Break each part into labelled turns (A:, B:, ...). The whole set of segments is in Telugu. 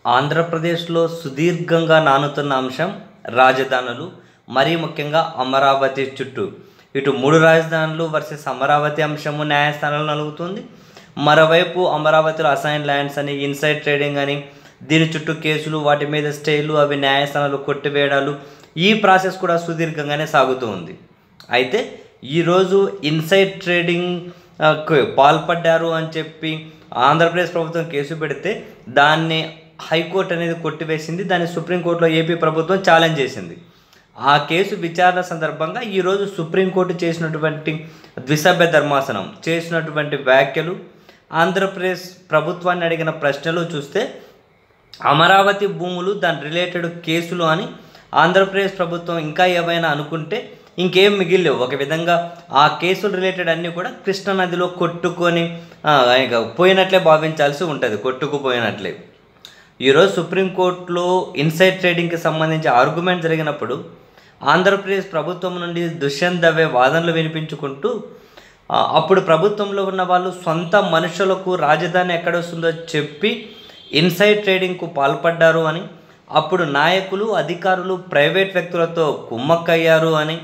A: ఆంధ్రప్రదేశ్లో సుదీర్ఘంగా నానుతున్న అంశం రాజధానులు మరీ ముఖ్యంగా అమరావతి చుట్టూ ఇటు మూడు రాజధానులు వర్సెస్ అమరావతి అంశము న్యాయస్థానంలో నలుగుతుంది మరోవైపు అమరావతిలో అసైన్ ల్యాండ్స్ అని ఇన్సైడ్ ట్రేడింగ్ అని దీని చుట్టూ కేసులు వాటి మీద స్టేలు అవి న్యాయస్థానాలు కొట్టివేయడాలు ఈ ప్రాసెస్ కూడా సుదీర్ఘంగానే సాగుతూ ఉంది అయితే ఈరోజు ఇన్సైడ్ ట్రేడింగ్ ఆ, కు పాల్పడ్డారు అని చెప్పి ఆంధ్రప్రదేశ్ ప్రభుత్వం కేసు పెడితే దాన్ని హైకోర్టు అనేది కొట్టివేసింది దాన్ని సుప్రీంకోర్టులో ఏపీ ప్రభుత్వం ఛాలెంజ్ చేసింది ఆ కేసు విచారణ సందర్భంగా ఈరోజు సుప్రీంకోర్టు చేసినటువంటి ద్విసభ్య ధర్మాసనం చేసినటువంటి వ్యాఖ్యలు ఆంధ్రప్రదేశ్ ప్రభుత్వాన్ని అడిగిన ప్రశ్నలు చూస్తే అమరావతి భూములు దాని రిలేటెడ్ కేసులు అని ఆంధ్రప్రదేశ్ ప్రభుత్వం ఇంకా ఏవైనా అనుకుంటే ఇంకేం మిగిలేవు ఒక విధంగా ఆ కేసులు రిలేటెడ్ అన్నీ కూడా కృష్ణానదిలో కొట్టుకొని ఆ, ఇక పోయినట్లే భావించాల్సి ఉంటుంది కొట్టుకుపోయినట్లే ఈరోజు సుప్రీంకోర్టులో ఇన్సైడ్ ట్రేడింగ్కి సంబంధించి ఆర్గ్యుమెంట్ జరిగినప్పుడు ఆంధ్రప్రదేశ్ ప్రభుత్వం నుండి దుష్యంత్ దవే వాదనలు వినిపించుకుంటూ ఆ, అప్పుడు ప్రభుత్వంలో ఉన్న వాళ్ళు సొంత మనుషులకు రాజధాని ఎక్కడ వస్తుందో చెప్పి ఇన్సైడ్ ట్రేడింగ్కు పాల్పడ్డారు అని అప్పుడు నాయకులు అధికారులు ప్రైవేట్ వ్యక్తులతో కుమ్మక్కయ్యారు అని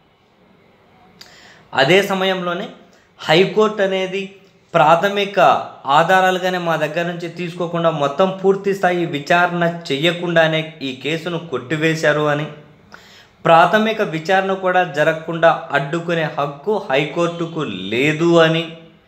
A: అదే సమయంలోనే హైకోర్టు అనేది ప్రాథమిక ఆధారాలుగానే మా దగ్గర నుంచి తీసుకోకుండా మొత్తం పూర్తి స్థాయి విచారణ చెయ్యకుండానే ఈ కేసును కొట్టివేశారు అని ప్రాథమిక విచారణ కూడా జరగకుండా అడ్డుకునే హక్కు హైకోర్టుకు లేదు అని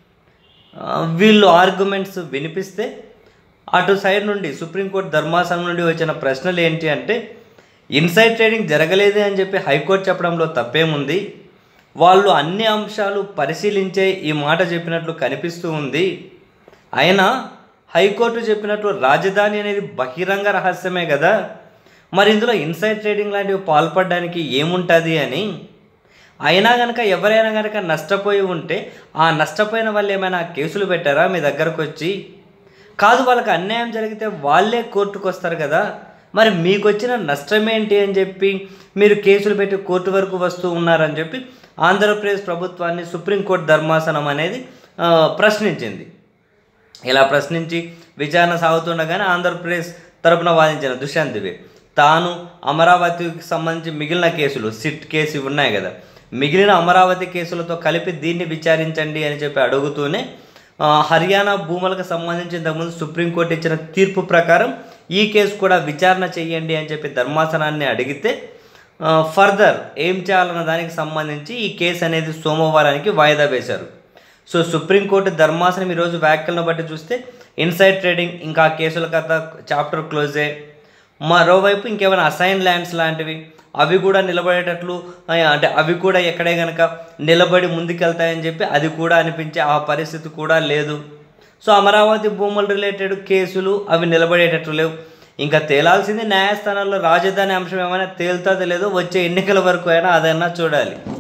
A: ఆ, వీళ్ళు ఆర్గ్యుమెంట్స్ వినిపిస్తే అటు సైడ్ నుండి సుప్రీంకోర్టు ధర్మాసనం నుండి వచ్చిన ప్రశ్నలు ఏంటి అంటే ఇన్సైడ్ ట్రేడింగ్ జరగలేదే అని చెప్పి హైకోర్టు చెప్పడంలో తప్పేముంది వాళ్ళు అన్ని అంశాలు పరిశీలించే ఈ మాట చెప్పినట్లు కనిపిస్తూ ఉంది అయినా హైకోర్టు చెప్పినట్లు రాజధాని అనేది బహిరంగ రహస్యమే కదా మరి ఇందులో ఇన్సైడ్ ట్రేడింగ్ లాంటివి పాల్పడడానికి ఏముంటుంది అని అయినా కనుక ఎవరైనా కనుక నష్టపోయి ఉంటే ఆ నష్టపోయిన వాళ్ళు ఏమైనా కేసులు పెట్టారా మీ దగ్గరకు వచ్చి కాదు వాళ్ళకి అన్యాయం జరిగితే వాళ్ళే కోర్టుకు వస్తారు కదా మరి మీకు వచ్చిన నష్టం ఏంటి అని చెప్పి మీరు కేసులు పెట్టి కోర్టు వరకు వస్తూ ఉన్నారని చెప్పి ఆంధ్రప్రదేశ్ ప్రభుత్వాన్ని సుప్రీంకోర్టు ధర్మాసనం అనేది ఆ, ప్రశ్నించింది ఇలా ప్రశ్నించి విచారణ సాగుతుండగానే ఆంధ్రప్రదేశ్ తరపున వాదించిన దుష్యంత్ దివే తాను అమరావతికి సంబంధించి మిగిలిన కేసులు సిట్ కేసు ఇవి ఉన్నాయి కదా మిగిలిన అమరావతి కేసులతో కలిపి దీన్ని విచారించండి అని చెప్పి అడుగుతూనే ఆ, హర్యానా భూములకు సంబంధించి ఇంతకుముందు సుప్రీంకోర్టు ఇచ్చిన తీర్పు ప్రకారం ఈ కేసు కూడా విచారణ చేయండి అని చెప్పి ధర్మాసనాన్ని అడిగితే ఆ, ఫర్దర్ ఏం చేయాలన్న దానికి సంబంధించి ఈ కేసు అనేది సోమవారానికి వాయిదా వేశారు సో సుప్రీంకోర్టు ధర్మాసనం ఈరోజు వ్యాఖ్యలను బట్టి చూస్తే ఇన్సైడ్ ట్రేడింగ్ ఇంకా ఆ కేసుల కథ చాప్టర్ క్లోజే మరోవైపు ఇంకేమైనా అసైన్ ల్యాండ్స్ లాంటివి అవి కూడా నిలబడేటట్లు ఆ, అంటే అవి కూడా ఎక్కడే కనుక నిలబడి ముందుకెళ్తాయని చెప్పి అది కూడా అనిపించే ఆ పరిస్థితి కూడా లేదు సో అమరావతి భూముల రిలేటెడ్ కేసులు అవి నిలబడేటట్లు లేవు ఇంకా తేలాల్సింది న్యాయస్థానాల్లో రాజధాని అంశం ఏమైనా తేలుతుందో లేదో వచ్చే ఎన్నికల వరకు అయినా అదైనా చూడాలి